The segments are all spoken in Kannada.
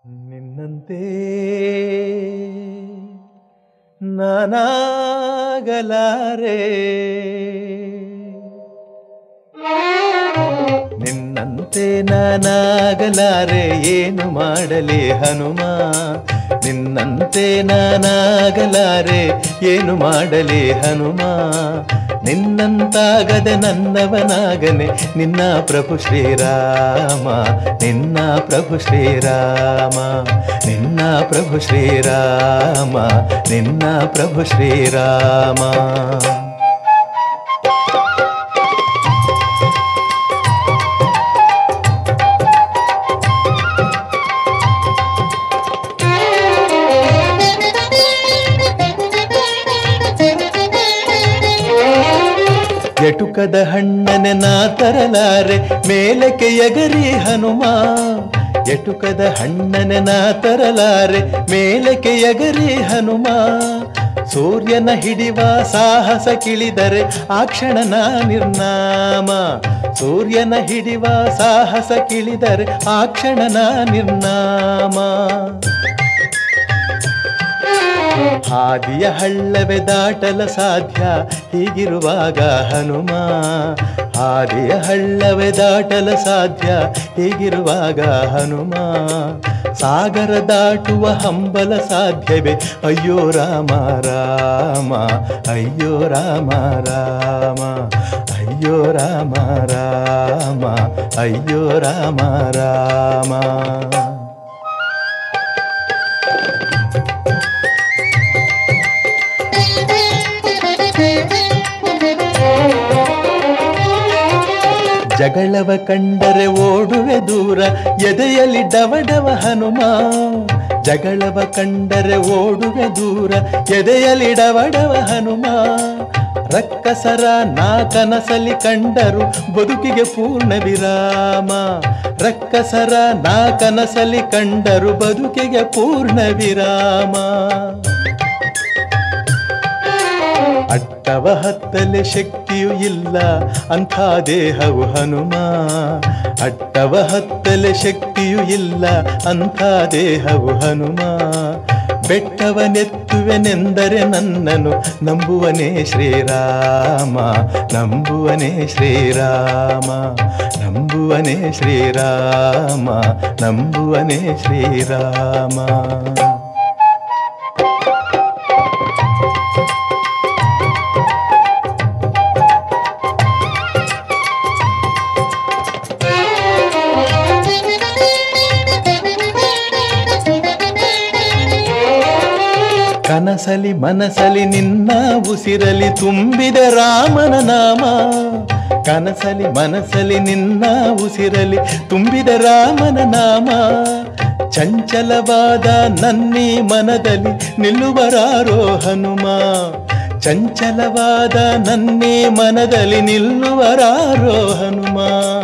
ನಿನ್ನಂತೆ ನಾನಾಗಲಾರೆ ನಿನ್ನಂತೆ ನಾನಾಗಲಾರೆ ಏನು ಮಾಡಲಿ ಹನುಮ ನಿನ್ನಂತೆ ನಾನಾಗಲಾರೆ ಏನು ಮಾಡಲಿ ಹನುಮ ನಿನ್ನಂತಾಗದೆ ನನ್ನವನಾಗನೆ ನಿನ್ನ ಪ್ರಭು ಶ್ರೀರಾಮ ನಿನ್ನ ಪ್ರಭು ಶ್ರೀರಾಮ ನಿನ್ನ ಪ್ರಭು ಶ್ರೀರಾಮ ನಿನ್ನ ಪ್ರಭು ಶ್ರೀರಾಮ ಎಟುಕದ ಹಣ್ಣನೆ ನಾ ತರಲಾರೆ ಮೇಲಕ್ಕೆ ಎಗರಿ ಹನುಮ ಎಟುಕದ ಹಣ್ಣನೆ ನಾ ತರಲಾರೆ ಮೇಲಕ್ಕೆ ಎಗರಿ ಹನುಮ ಸೂರ್ಯನ ಹಿಡಿವ ಸಾಹಸ ಕಿಳಿದರೆ ಆ ಕ್ಷಣ ನಾ ನಿರ್ನಾಮ ಸೂರ್ಯನ ಹಿಡಿವ ಸಾಹಸ ಕಿಳಿದರೆ ಆ ಕ್ಷಣ ನಾ ನಿರ್ನಾಮ ಹಾದಿಯ ಹಳ್ಳವೇ ದಾಟಲ ಸಾಧ್ಯ ಹೀಗಿರುವಾಗ ಹನುಮ ಹಾದಿಯ ಹಳ್ಳವೇ ದಾಟಲ ಸಾಧ್ಯ ಹೀಗಿರುವಾಗ ಹನುಮ ಸಾಗರ ದಾಟುವ ಹಂಬಲ ಸಾಧ್ಯವೇ ಅಯ್ಯೋ ರಾಮ ರಾಮ ಅಯ್ಯೋ ರಾಮ ರಾಮ ಅಯ್ಯೋ ರಾಮ ರಾಮ ಅಯ್ಯೋ ರಾಮ ರಾಮ ಜಗಳವ ಕಂಡರೆ ಓಡುವೆ ದೂರ ಎದೆಯಲ್ಲಿ ಡವಡವ ಹನುಮ ಜಗಳವ ಕಂಡರೆ ಓಡುವೆ ದೂರ ಎದೆಯಲ್ಲಿ ಡವಡವ ಹನುಮ ರಕ್ಕಸರ ನಾ ಕನಸಲಿ ಕಂಡರು ಬದುಕಿಗೆ ಪೂರ್ಣ ವಿರಾಮ ರಕ್ಕಸರ ನಾ ಕನಸಲಿ ಕಂಡರು ಬದುಕಿಗೆ ಪೂರ್ಣ ವಿರಾಮ ಅಟ್ಟವ ಹತ್ತಲೆ ಶಕ್ತಿಯೂ ಇಲ್ಲ ಅಂಥ ದೇಹವು ಹನುಮ ಅಟ್ಟವ ಹತ್ತಲೆ ಶಕ್ತಿಯೂ ಇಲ್ಲ ಅಂಥ ದೇಹವು ಹನುಮ ಬೆಟ್ಟವನೆತ್ತುವೆನೆಂದರೆ ನನ್ನನು ನಂಬುವನೇ ಶ್ರೀರಾಮ ನಂಬುವನೇ ಶ್ರೀರಾಮ ನಂಬುವನೇ ಶ್ರೀರಾಮ ನಂಬುವನೇ ಶ್ರೀರಾಮ ಕನಸಲಿ ಮನಸಲಿ ನಿನ್ನ ಉಸಿರಲಿ ತುಂಬಿದ ರಾಮನ ನಾಮ ಕನಸಲಿ ಮನಸಲಿ ನಿನ್ನ ಉಸಿರಲಿ ತುಂಬಿದ ರಾಮನ ನಾಮ ಚಂಚಲವಾದ ನನ್ನಿ ಮನದಲ್ಲಿ ನಿಲ್ಲುವರಾರೋ ಹನುಮ ಚಂಚಲವಾದ ನನ್ನಿ ಮನದಲ್ಲಿ ನಿಲ್ಲುವರಾರೋ ಹನುಮ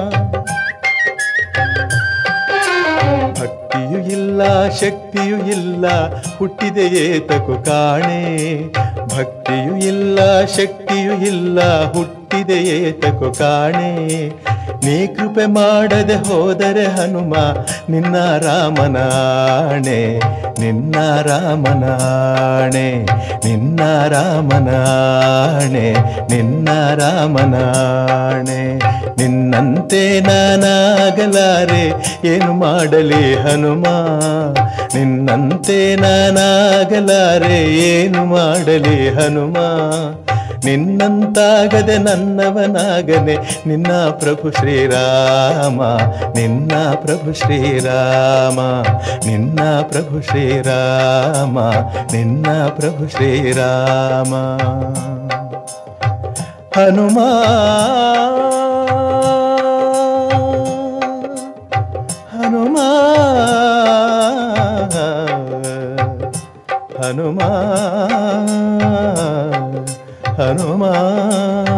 ಭಕ್ತಿಯೂ ಇಲ್ಲ ಶಕ್ತಿಯೂ ಇಲ್ಲ ಹುಟ್ಟಿದೆ ಏತಕು ಕಾಣೆ ಭಕ್ತಿಯೂ ಇಲ್ಲ ಶಕ್ತಿಯೂ ಇಲ್ಲ ಹುಟ್ಟಿದೆ ಏತಕು ಕಾಣೆ ನೀ ಕೃಪೆ ಮಾಡದೆ ಹೋದರೆ ಹನುಮ ನಿನ್ನ ರಾಮನಾಣೆ ನಿನ್ನ ರಾಮನಾಣೆ ನಿನ್ನ ರಾಮನಾಣೆ ನಿನ್ನ ರಾಮನಾಣೆ ನಿನ್ನಂತೆ ನಾನಾಗಲಾರೆ ಏನು ಮಾಡಲಿ ಹನುಮ ನಿನ್ನಂತೆ ನಾನಾಗಲಾರೆ ಏನು ಮಾಡಲಿ ಹನುಮ ನಿನ್ನಂತಾಗದೆ ನನ್ನವನಾಗನೆ ನಿನ್ನ ಪ್ರಭು ಶ್ರೀರಾಮ ನಿನ್ನ ಪ್ರಭು ಶ್ರೀರಾಮ ನಿನ್ನ ಪ್ರಭು ಶ್ರೀರಾಮ ನಿನ್ನ ಪ್ರಭು ಶ್ರೀರಾಮ ಹನುಮ ಹನುಮ ಹನುಮ ಹನುಮ